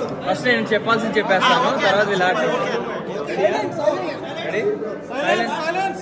First నేను చెప్పాల్సింది చెప్పేస్తాను తర్వాత ఇలా ready silence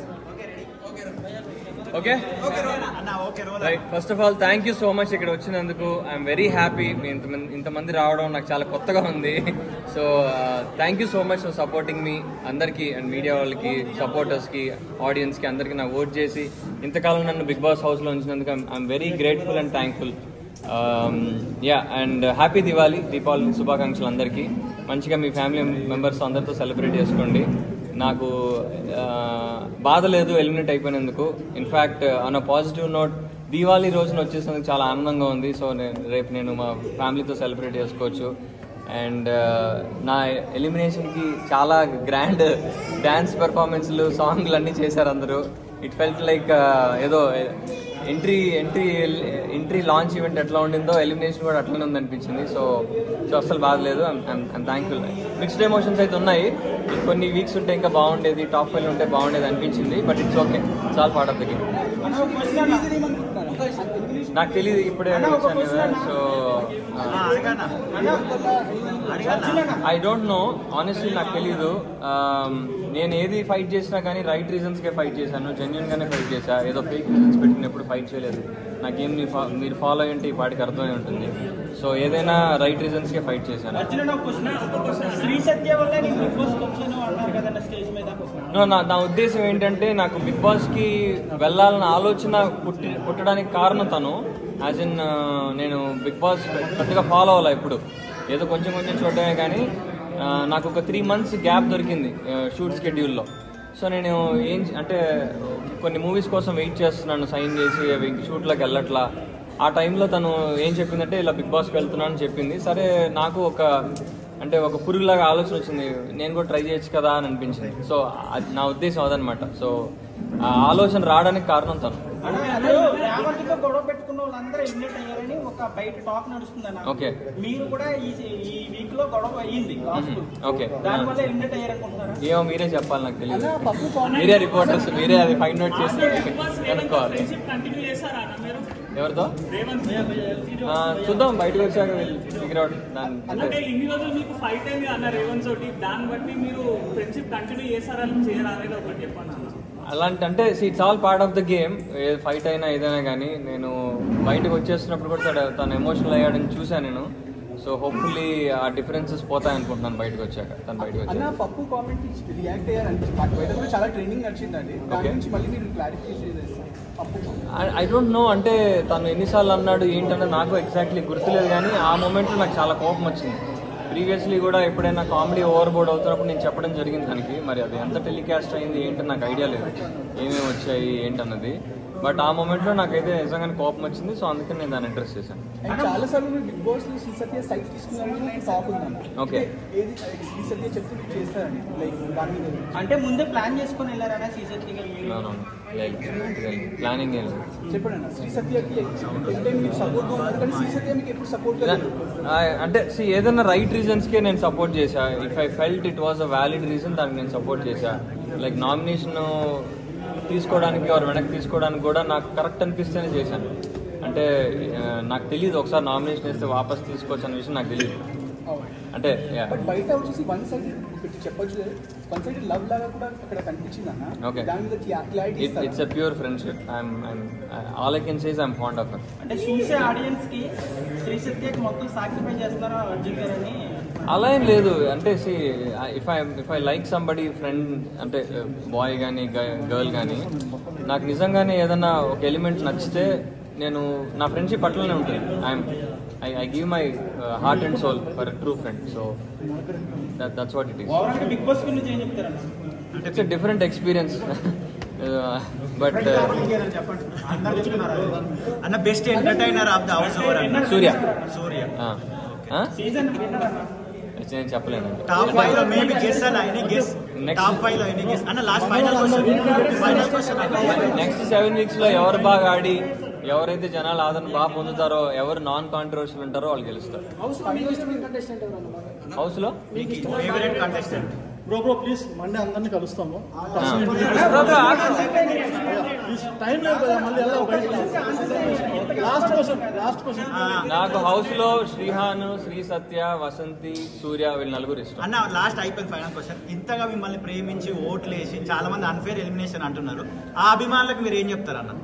okay right first of all thank you so much ఇక్కడ వచ్చినందుకు ఐఎమ్ వెరీ హ్యాపీ ఇంతమంది ఇంతమంది రావడం నాకు చాలా కొత్తగా ఉంది so thank you so much for supporting మీ అందరికీ అండ్ మీడియా వాళ్ళకి సపోర్టర్స్కి ఆడియన్స్కి అందరికీ నాకు ఓట్ చేసి ఇంతకాలం నన్ను బిగ్ బాస్ హౌస్లో ఉంచినందుకు I'm very grateful and thankful yeah and happy Diwali Deepavali శుభాకాంక్షలు అందరికీ మంచిగా మీ ఫ్యామిలీ మెంబర్స్ అందరితో సెలబ్రేట్ చేసుకోండి నాకు ఆ, బాధ లేదు ఎలిమినేట్ అయిపోయినందుకు in fact on a positive note Diwali రోజున వచ్చేసినందుకు చాలా ఆనందంగా ఉంది సో నేను రేపు నేను మా ఫ్యామిలీతో సెలబ్రేట్ చేసుకోవచ్చు అండ్ నా ఎలిమినేషన్కి చాలా గ్రాండ్ డ్యాన్స్ పెర్ఫార్మెన్స్లు సాంగ్లు అన్నీ చేశారు అందరూ ఇట్ ఫెల్ట్ లైక్ ఏదో entry entry entry launch event ఎట్లా ఉండిందో ఎలిమినేషన్ కూడా అట్లనే ఉంది అనిపించింది సో సో అసలు బాధలేదు ఐమ్ థ్యాంక్ఫుల్ మిక్స్డ్ ఎమోషన్స్ అయితే ఉన్నాయి కొన్ని వీక్స్ ఉంటే ఇంకా బాగుండేది టాప్ ఫైవ్ ఉంటే బాగుండేది అనిపించింది బట్ ఇట్స్ ఓకే చాలా పార్ట్ ఆఫ్ ద గేమ్ నాకు తెలియదు ఇప్పుడే వచ్చాను కదా so I don't know honestly నాకు తెలీదు Um, నేను ఏది ఫైట్ చేసినా కానీ రైట్ రీజన్స్కే ఫైట్ చేశాను జెన్యున్ గానే ఫైట్ చేశా ఏదో ఫేక్ రీజన్స్ పెట్టినప్పుడు ఫైట్ చేయలేదు నా గేమ్ ని ఫా- మీరు ఫాలో అయ్యంటే ఈ పాటికి అర్థమై ఉంటుంది సో ఏదైనా రైట్ రీజన్స్కే ఫైట్ చేశాను అర్జున ఒక క్వశ్చన్ శ్రీ సత్య వల్ల నేను బిగ్ బాస్ వచ్చాను అన్నారు కదండి స్టేజ్ మీద No, నా నా ఉద్దేశం ఏంటంటే నాకు బిగ్ బాస్ కి వెళ్ళాలన్న ఆలోచన పుట్టి పుట్టడానికి కారణం తను యాజ్ ఇన్ నేను బిగ్ బాస్ పెద్దగా ఫాలో అవ్వాలి ఇప్పుడు ఏదో కొంచెం కొంచెం చూడటమే కానీ ఆ, నాకు ఒక త్రీ మంత్స్ గ్యాప్ దొరికింది షూట్ స్కెడ్యూల్లో సో నేను ఏం చే- అంటే కొన్ని మూవీస్ కోసం వెయిట్ చేస్తున్నాను సైన్ చేసి అవి షూట్లోకి వెళ్ళట్లా ఆ టైంలో తను ఏం చెప్పిందంటే ఇలా బిగ్ బాస్కి వెళ్తున్నాను అని చెప్పింది సరే నాకు ఒక అంటే ఒక పురుగులాగా ఆలోచన వచ్చింది నేను కూడా ట్రై చేయొచ్చు కదా అని అనిపించింది సో అది నా ఉద్దేశం అదనమాట సో ఆ ఆలోచన రావడానికి కారణం తను అందరూ రేవంత్తో గొడవ పెట్టుకున్న వాళ్ళందరూ ఎలిమినేట్ అయ్యారని ఒక బయట టాక్ నడుస్తుంది అన్న ఓకే. మీరు కూడా ఈ ఈ వీక్ లో గొడవ అయ్యింది లాస్ట్ ఓకే దాని వల్ల ఎలిమినేట్ అయ్యారనుకుంటున్నారా ఏమో మీరే చెప్పాలి నాకు తెలియదు మీరే రిపోర్టర్స్ మీరే అది ఫైండ్ అవుట్ చేసి కనుక్కోవాలి కంటిన్యూ చేశారా అన్న మీరు ఎవరితో రేవంత్ ఆ, చూద్దాం బయటకు వచ్చాక ఫిగర్ అవుట్ దాని అంటే అంటే ఇన్ని రోజులు మీకు ఫైట్ అయింది అన్న రేవంత్ తోటి దాన్ని బట్టి మీరు ఫ్రెండ్షిప్ కంటిన్యూ చేస్తారని చేయరా అనేది ఒకటి చెప్పండి అన్న అలాంటి అంటే it's all part of the game ఏ ఫైట్ అయినా ఏదైనా కానీ నేను బయటకు వచ్చేస్తున్నప్పుడు కూడా తను తను ఎమోషనల్ అయ్యాడని చూశాను నేను సో హోప్ఫుల్లీ ఆ డిఫరెన్సెస్ పోతాయి అనుకుంటున్నాను బయటకు వచ్చాక తను బయటకు అన్న వచ్చాక పప్పు కామెంట్ రియాక్ట్ అయ్యారంటే వాటి బయట కూడా చాలా ట్రైనింగ్ నడిచిందండి దాని Okay. నుంచి మళ్ళీ మీరు క్లారిఫికేషన్ చేస్తారు పప్పు ఐ డోంట్ నో అంటే తను ఎన్నిసార్లు అన్నాడు ఏంటన్నది నాకు ఎగ్జాక్ట్లీ గుర్తులేదు కానీ ఆ మూమెంట్లో నాకు చాలా కోపం వచ్చింది ప్రీవియస్లీ కూడా ఎప్పుడైనా కామెడీ ఓవర్ బోర్డ్ అవుతున్నప్పుడు నేను చెప్పడం జరిగింది దానికి మరి అది ఎంత టెలికాస్ట్ అయింది ఏంటో నాకు ఐడియా లేదు ఏమేమి వచ్చాయి ఏంటన్నది బట్ ఆ మూమెంట్లో నాకైతే నిజంగానే కోపం వచ్చింది సో అందుకని నేను దాన్ని ఇంట్రెస్ట్ చేశాను అండ్ చాలా సార్లు మీరు బిగ్ బాస్ లో శ్రీ సత్య సైట్ తీసుకున్నారని టాక్ ఉందన్న Okay. ఏది శ్రీ సత్య చెప్తే మీరు చేస్తారండి లైక్ దాని మీద అంటే ముందే ప్లాన్ చేసుకుని వెళ్ళారనా సీసెత్తిగా ప్లానింగ్ ఏం లేదు చెప్పండి అన్న శ్రీ సత్యకి అంటే మీరు సపోర్ట్ ఉన్నారు కానీ శ్రీ సత్య మీకు ఎప్పుడు సపోర్ట్ ఆ, అంటే see, ఏదైనా రైట్ రీజన్స్కే నేను సపోర్ట్ చేశా if I felt it was a valid reason దానికి నేను సపోర్ట్ చేశా లైక్ నామినేషన్ తీసుకోవడానికి వారు వెనక్కి తీసుకోవడానికి కూడా నాకు కరెక్ట్ అనిపిస్తేనే చేశాను అంటే ఆ, నాకు తెలియదు ఒకసారి నామినేషన్ వేస్తే వాపస్ తీసుకోవచ్చు అనే విషయం నాకు తెలియదు అంటే yeah. బట్ బయట వచ్చేసి వన్ సైడ్ ఒకటి చెప్పొచ్చు వన్ సైడ్ లవ్ లాగా కూడా అక్కడ కనిపించింది అన్న Okay. దాని మీద clarity It, it's a pure friendship. I'm, I'm, all I can say is I'm fond of her. అంటే చూసే ఆడియన్స్ కి శ్రీ సత్యకి మొత్తం సాక్రిఫై చేస్తున్నారా అర్జున్ గారని అలా ఏం లేదు అంటే see if I if I like somebody friend అంటే బాయ్ కానీ గర్ల్ కానీ నాకు నిజంగానే ఏదన్నా ఒక ఎలిమెంట్ నచ్చితే నేను నా ఫ్రెండ్షిప్ అట్లనే ఉంటుంది I'm I I give my heart and soul for true friend so that's what it is overall Bigg Boss గురించి ఏం చెప్తారన్న it's a different experience but చెప్పండి అందరు చెప్తున్నారు అన్న best entertainer of the house over అన్న సూర్య సూర్య సీజన్ విన్నర్ అన్న నేను చెప్పలేను టాప్ ఫైవ్ లో మేబీ గెస్ అన్న any guess Next. Top five లో ఎనీ గెస్ అన్న last final question final question next seven weeks లో ఎవరు బాగా ఆడి ఎవరైతే జనాలు ఆదరణ బాగా పొందుతారో ఎవరు నాన్ కాంట్రవర్షియల్ ఉంటారో వాళ్ళు గెలుస్తారు హౌస్ లో favourite contestant bro bro please Monday అందరినీ కలుస్తాము ప్లీజ్ టైం లేదు కదా మళ్ళీ ఎలా బయటకు లాస్ట్ క్వశ్చన్ లాస్ట్ క్వశ్చన్ నాకు హౌస్ లో శ్రీహాన్ శ్రీ సత్య వసంతి సూర్య వీళ్ళు నలుగురు ఇష్టం అన్న లాస్ట్ అయిపోయింది ఫైనల్ క్వశ్చన్ ఇంతగా మిమ్మల్ని ప్రేమించి ఓట్లు వేసి చాలా మంది అన్ఫేర్ ఎలిమినేషన్ అంటున్నారు ఆ అభిమానులకు మీరు ఏం చెప్తారు అన్న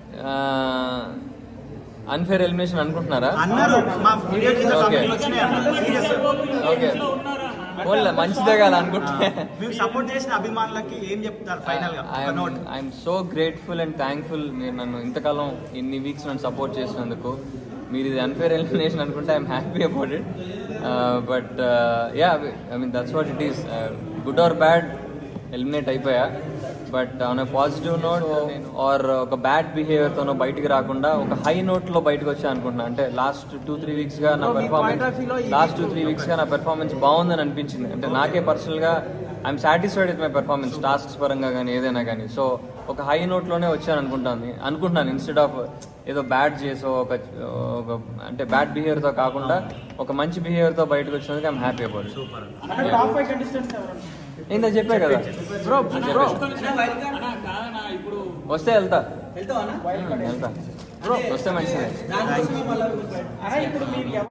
అన్ఫేర్ ఎలిమినేషన్ అనుకుంటున్నారా అన్నారు మా వీడియో కింద Okay. comment వచ్చినాయి అన్న. Serious. ఓకే ఓన్లే మంచిదే కదా అనుకుంటే మీకు సపోర్ట్ చేసిన అభిమానులకి ఏం చెప్తారు ఫైనల్ గా ఒక note I'm so grateful and thankful మీరు నన్ను ఇంతకాలం ఇన్ని వీక్స్ నన్ను సపోర్ట్ చేసినందుకు మీరు ఇది అన్ఫేర్ ఎలిమినేషన్ అనుకుంటే I'm happy about it but yeah I mean that's what it is good or bad eliminate అయిపోయా but on positive note or ఒక బ్యాడ్ బిహేవియర్తోనో బయటికి రాకుండా ఒక హై నోట్లో బయటకు వచ్చా అనుకుంటున్నా అంటే లాస్ట్ టూ త్రీ వీక్స్గా నా పెర్ఫార్మెన్స్ లాస్ట్ టూ త్రీ వీక్స్గా నా పెర్ఫార్మెన్స్ బాగుందని అనిపించింది అంటే నాకే పర్సనల్గా I'm satisfied with my performance tasks పరంగా కానీ ఏదైనా కానీ సో ఒక హై నోట్లోనే వచ్చాను అనుకుంటాను అనుకుంటున్నాను ఇన్స్టెడ్ ఆఫ్ ఏదో బ్యాడ్ చేసో ఒక ఒక అంటే బ్యాడ్ బిహేవియర్తో కాకుండా ఒక మంచి బిహేవియర్తో బయటకు వచ్చినందుకు ఐఎమ్ హ్యాపీ అబౌట్ అన్న టాప్ ఫైవ్ కంటెస్టెంట్స్ ఎవరు ఇంత చెప్పే కదా బ్రో బ్రో అన్నా కాదన్నా ఇప్పుడు వస్తే వెళ్తా వెళ్తా వస్తే మంచిదే అన్న ఇప్పుడు మీరు